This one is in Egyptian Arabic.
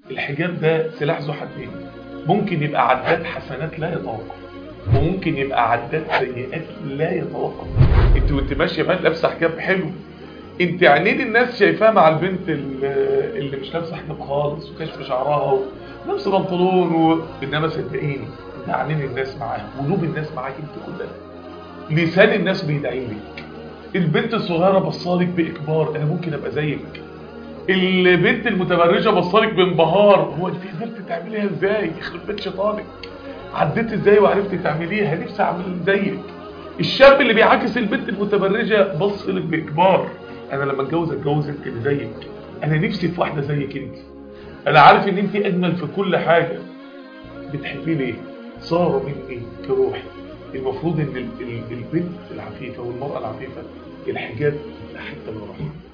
الحجاب ده سلاح ذو حدين ممكن يبقى عداد حسنات لا يتوقف وممكن يبقى عداد سيئات لا يتوقف انت وانت ماشيه بقى لابسه حجاب حلو انت عينين الناس شايفاها مع البنت اللي اللي مش لابسه حجاب خالص وكشف شعرها ولابسه بنطلون و... انما صدقيني ده عينين الناس معاها قلوب الناس معاك انت كلها لسان الناس بيدعي لك البنت الصغيره بصالك باكبار انا ممكن ابقى زيك البنت المتبرجه بصالك بانبهار هو انت قدرت تعمليها ازاي يخرب بيت شيطانك عديت ازاي وعرفتي تعمليها نفسي اعمل زيك الشاب اللي بيعاكس البنت المتبرجه بص لك باكبار انا لما اتجوز اتجوز انت اللي زيك انا نفسي في واحده زيك انت انا عارف ان انت اجمل في كل حاجه بتحبيه ليه صار مني كروحي المفروض ان ال- ال- البنت العفيفه والمراه العفيفه الحجاب حته من روحها